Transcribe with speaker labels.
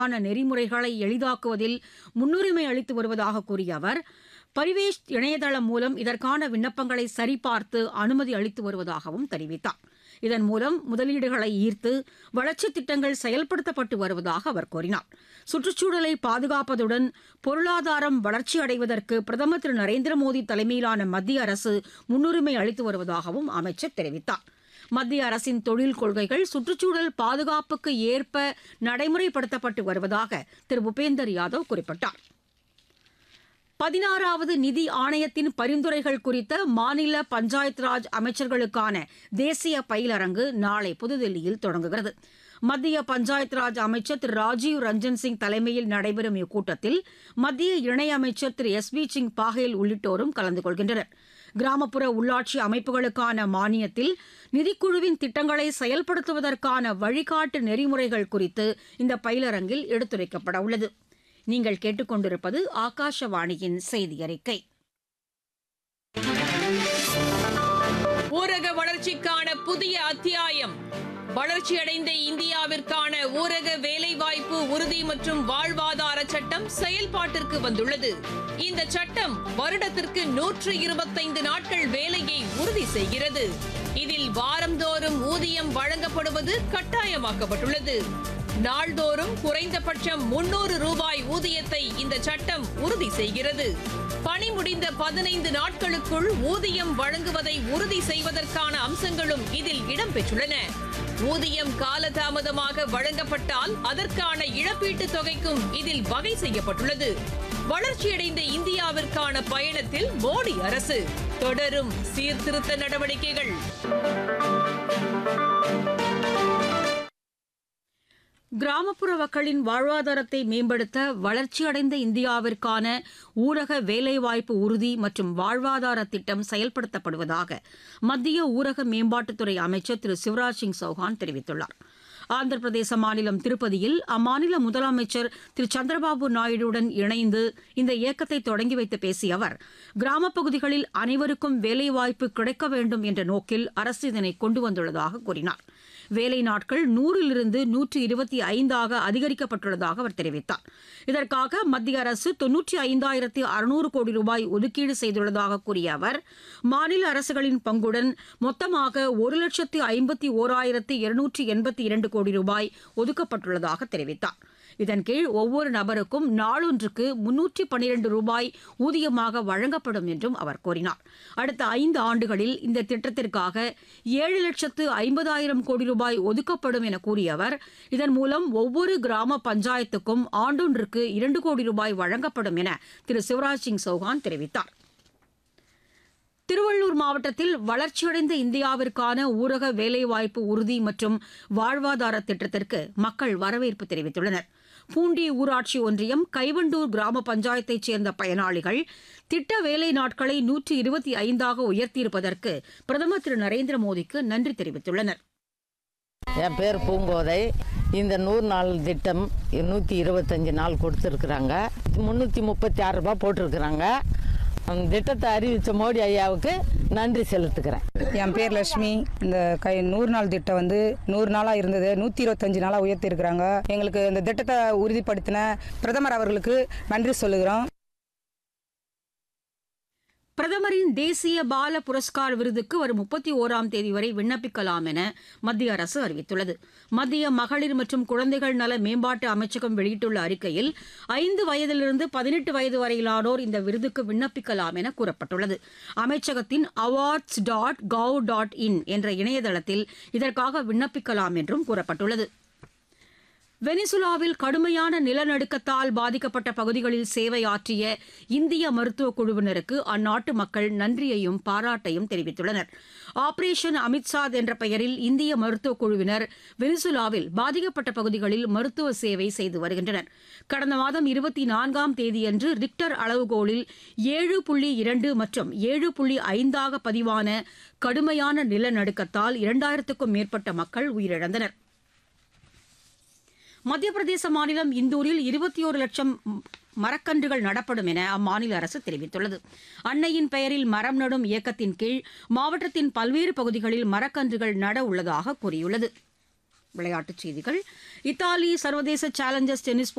Speaker 1: ஆன நெறிமுறைகளை எளிதாக்குவதில் முன்னுரிமை அளித்து வருவதாக கூறிய அவர் பரிவேஷ் இணையதளம் மூலம் இதற்கான விண்ணப்பங்களை சரிபார்த்து அனுமதி அளித்து வருவதாகவும் தெரிவித்தார் இதன் மூலம் முதலீடுகளை ஈர்த்து வளர்ச்சித் திட்டங்கள் செயல்படுத்தப்பட்டு வருவதாக அவர் கூறினார் சுற்றுச்சூழலை பாதுகாப்பதுடன் பொருளாதாரம் வளர்ச்சி அடைவதற்கு பிரதமர் திரு நரேந்திர மோடி தலைமையிலான மத்திய அரசு முன்னுரிமை அளித்து வருவதாகவும் அமைச்சர் தெரிவித்தார் மத்திய அரசின் தொழில் கொள்கைகள் சுற்றுச்சூழல் பாதுகாப்புக்கு ஏற்ப நடைமுறைப்படுத்தப்பட்டு வருவதாக திரு பூபேந்தர் யாதவ் குறிப்பிட்டார் பதினாறாவது நிதி ஆணையத்தின் பரிந்துரைகள் குறித்த மாநில பஞ்சாயத் ராஜ் அமைச்சர்களுக்கான தேசிய பயிலரங்கு நாளை புதுதில்லியில் தொடங்குகிறது மத்திய பஞ்சாயத் ராஜ் அமைச்சர் திரு ராஜீவ் ரஞ்சன் சிங் தலைமையில் நடைபெறும் இக்கூட்டத்தில் மத்திய இணையமைச்சர் திரு எஸ் பி சிங் பாஹேல் உள்ளிட்டோரும் கலந்து கொள்கின்றனர் கிராமப்புற உள்ளாட்சி அமைப்புகளுக்கான மானியத்தில் நிதிக்குழுவின் திட்டங்களை செயல்படுத்துவதற்கான வழிகாட்டு நெறிமுறைகள் குறித்து இந்த பயிலரங்கில் எடுத்துரைக்கப்பட உள்ளது நீங்கள் கேட்டுக்கொண்டிருப்பது ஆகாஷவாணியின் செய்தி அறிக்கை
Speaker 2: ஊரக வளர்ச்சிக்கான புதிய அத்தியாயம் வளர்ச்சியடைந்த இந்தியாவிற்கான ஊரக வேலைவாய்ப்பு உறுதி மற்றும் வாழ்வாதார சட்டம் செயல்பாட்டிற்கு வந்துள்ளது இந்த சட்டம் வருடத்திற்கு நூற்று இருபத்தைந்து நாட்கள் வேலையை உறுதி செய்கிறது இதில் வாரந்தோறும் ஊதியம் வழங்கப்படுவது கட்டாயமாக்கப்பட்டுள்ளது நாள்தோறும் குறைந்தபட்சம் முன்னூறு ரூபாய் ஊதியத்தை இந்த சட்டம் உறுதி செய்கிறது பணி முடிந்த பதினைந்து நாட்களுக்குள் ஊதியம் வழங்குவதை உறுதி செய்வதற்கான அம்சங்களும் இதில் இடம்பெற்றுள்ளன ஊதியம் காலதாமதமாக வழங்கப்பட்டால் அதற்கான இழப்பீட்டுத் தொகைக்கும் இதில் வகை செய்யப்பட்டுள்ளது வளர்ச்சியடைந்த இந்தியாவிற்கான பயணத்தில் மோடி அரசு தொடரும் சீர்திருத்த நடவடிக்கைகள்
Speaker 1: கிராமப்புற மக்களின் வாழ்வாதாரத்தை மேம்படுத்த வளர்ச்சியடைந்த இந்தியாவிற்கான ஊரக வேலைவாய்ப்பு உறுதி மற்றும் வாழ்வாதார திட்டம் செயல்படுத்தப்படுவதாக மத்திய ஊரக மேம்பாட்டுத்துறை அமைச்சர் திரு சிவராஜ் சிங் சௌஹான் தெரிவித்துள்ளார் ஆந்திர பிரதேச மாநிலம் திருப்பதியில் அம்மாநில முதலமைச்சர் திரு சந்திரபாபு நாயுடுவுடன் இணைந்து இந்த இயக்கத்தை தொடங்கி வைத்து பேசிய அவர் கிராமப் பகுதிகளில் அனைவருக்கும் வேலைவாய்ப்பு கிடைக்க வேண்டும் என்ற நோக்கில் அரசு இதனை கொண்டு வந்துள்ளதாக கூறினார் வேலை நாட்கள் நூறிலிருந்து நூற்று இருபத்தி ஐந்தாக அதிகரிக்கப்பட்டுள்ளதாக அவர் தெரிவித்தார் இதற்காக மத்திய அரசு தொன்னூற்றி ஐந்தாயிரத்து அறுநூறு கோடி ரூபாய் ஒதுக்கீடு செய்துள்ளதாக கூறிய அவர் மாநில அரசுகளின் பங்குடன் மொத்தமாக ஒரு லட்சத்து ஐம்பத்தி ஓராயிரத்து இருநூற்றி எண்பத்தி இரண்டு கோடி ரூபாய் ஒதுக்கப்பட்டுள்ளதாக தெரிவித்தார் இதன் கீழ் ஒவ்வொரு நபருக்கும் நாளொன்றுக்கு முன்னூற்றி பனிரெண்டு ரூபாய் ஊதியமாக வழங்கப்படும் என்றும் அவர் கூறினார் அடுத்த ஐந்து ஆண்டுகளில் இந்த திட்டத்திற்காக ஏழு லட்சத்து ஐம்பதாயிரம் கோடி ரூபாய் ஒதுக்கப்படும் என கூறிய அவர் இதன் மூலம் ஒவ்வொரு கிராம பஞ்சாயத்துக்கும் ஆண்டொன்றுக்கு இரண்டு கோடி ரூபாய் வழங்கப்படும் என திரு சிவராஜ் சிங் சௌஹான் தெரிவித்தார் திருவள்ளூர் மாவட்டத்தில் வளர்ச்சியடைந்த இந்தியாவிற்கான ஊரக வேலைவாய்ப்பு உறுதி மற்றும் வாழ்வாதார திட்டத்திற்கு மக்கள் வரவேற்பு தெரிவித்துள்ளனர் பூண்டி ஊராட்சி ஒன்றியம் கைவண்டூர் கிராம பஞ்சாயத்தைச் சேர்ந்த பயனாளிகள் திட்ட வேலை நாட்களை நூற்றி இருபத்தி ஐந்தாக உயர்த்தியிருப்பதற்கு பிரதமர் திரு நரேந்திர மோடிக்கு நன்றி தெரிவித்துள்ளனர்
Speaker 3: என் பேர் பூங்கோதை இந்த நூறு நாள் திட்டம் நூற்றி இருபத்தஞ்சி நாள் கொடுத்துருக்குறாங்க முந்நூற்றி முப்பத்தி ஆறு ரூபாய் போட்டிருக்கிறாங்க அந்த திட்டத்தை அறிவித்த மோடி ஐயாவுக்கு நன்றி செலுத்துக்கிறேன்
Speaker 4: என் பேர் லட்சுமி இந்த கை நூறு நாள் திட்டம் வந்து நூறு நாளாக இருந்தது நூற்றி இருபத்தஞ்சு நாளாக உயர்த்தியிருக்கிறாங்க எங்களுக்கு இந்த திட்டத்தை உறுதிப்படுத்தின பிரதமர் அவர்களுக்கு நன்றி சொல்லுகிறோம்
Speaker 1: பிரதமரின் தேசிய பால புரஸ்கார் விருதுக்கு வரும் முப்பத்தி ஓராம் தேதி வரை விண்ணப்பிக்கலாம் என மத்திய அரசு அறிவித்துள்ளது மத்திய மகளிர் மற்றும் குழந்தைகள் நல மேம்பாட்டு அமைச்சகம் வெளியிட்டுள்ள அறிக்கையில் ஐந்து வயதிலிருந்து பதினெட்டு வயது வரையிலானோர் இந்த விருதுக்கு விண்ணப்பிக்கலாம் என கூறப்பட்டுள்ளது அமைச்சகத்தின் awards dot gov dot in என்ற இணையதளத்தில் இதற்காக விண்ணப்பிக்கலாம் என்றும் கூறப்பட்டுள்ளது வெனிசுலாவில் கடுமையான நிலநடுக்கத்தால் பாதிக்கப்பட்ட பகுதிகளில் சேவையாற்றிய இந்திய மருத்துவக் குழுவினருக்கு அந்நாட்டு மக்கள் நன்றியையும் பாராட்டையும் தெரிவித்துள்ளனர் ஆபரேஷன் அமித்சாத் என்ற பெயரில் இந்திய மருத்துவக் குழுவினர் வெனிசுலாவில் பாதிக்கப்பட்ட பகுதிகளில் மருத்துவ சேவை செய்து வருகின்றனர் கடந்த மாதம் இருபத்தி நான்காம் தேதியன்று ரிக்டர் அளவுகோலில் ஏழு புள்ளி இரண்டு மற்றும் ஏழு புள்ளி ஐந்தாக பதிவான கடுமையான நிலநடுக்கத்தால் இரண்டாயிரத்துக்கும் மேற்பட்ட மக்கள் உயிரிழந்தனர் மத்திய பிரதேச மாநிலம் இந்தூரில் இருபத்தி ஒரு லட்சம் மரக்கன்றுகள் நடப்படும் என அம்மாநில அரசு தெரிவித்துள்ளது அன்னையின் பெயரில் மரம் நடும் இயக்கத்தின் கீழ் மாவட்டத்தின் பல்வேறு பகுதிகளில் மரக்கன்றுகள் நட உள்ளதாக கூறியுள்ளது விளையாட்டுச் செய்திகள் இத்தாலி சர்வதேச சேலஞ்சர்ஸ் டென்னிஸ்